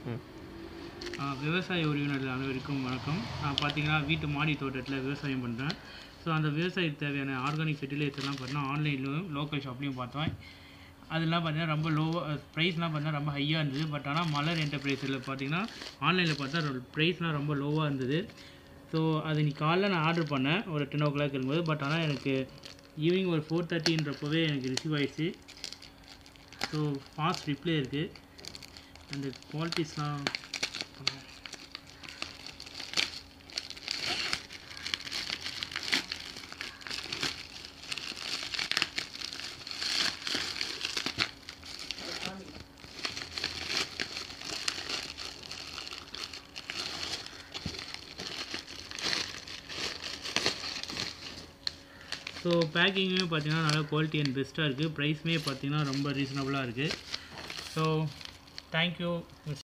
ம் ஆ, விவசாய உறவினர்கள் அனைவருக்கும் வணக்கம் நான் பார்த்தீங்கன்னா வீட்டு மாடி தோட்டத்தில் விவசாயம் பண்ணுறேன் ஸோ அந்த விவசாயத்துக்கு தேவையான ஆர்கானிக் ஃபெர்டிலைசர்லாம் பார்த்தீங்கன்னா ஆன்லைன்லையும் லோக்கல் ஷாப்லேயும் பார்த்தேன் அதெல்லாம் பார்த்தீங்கன்னா ரொம்ப லோவாக ப்ரைஸ்லாம் பார்த்தீங்கன்னா ரொம்ப ஹையாக இருந்தது பட் ஆனால் மலர் என்டர்பிரைஸில் பார்த்தீங்கன்னா ஆன்லைனில் பார்த்தா ப்ரைஸ்லாம் ரொம்ப லோவாக இருந்தது ஸோ அது இன்னைக்கு காலைல நான் ஆர்டர் பண்ணேன் ஒரு டென் ஓ கிளாக் இருக்கும்போது பட் ஆனால் எனக்கு ஈவினிங் ஒரு ஃபோர் தேர்ட்டின்றப்பவே எனக்கு ரிசீவ் ஆயிடுச்சு ஸோ ஃபாஸ்ட் ரிப்ளே இருக்குது அந்த குவாலிட்டிஸ்லாம் ஸோ பேக்கிங்குமே பார்த்தீங்கன்னா நல்லா குவாலிட்டி அண்ட் பெஸ்ட்டாக இருக்குது ப்ரைஸுமே பார்த்தீங்கன்னா ரொம்ப ரீசனபுளாக இருக்குது ஸோ தேங்க்யூ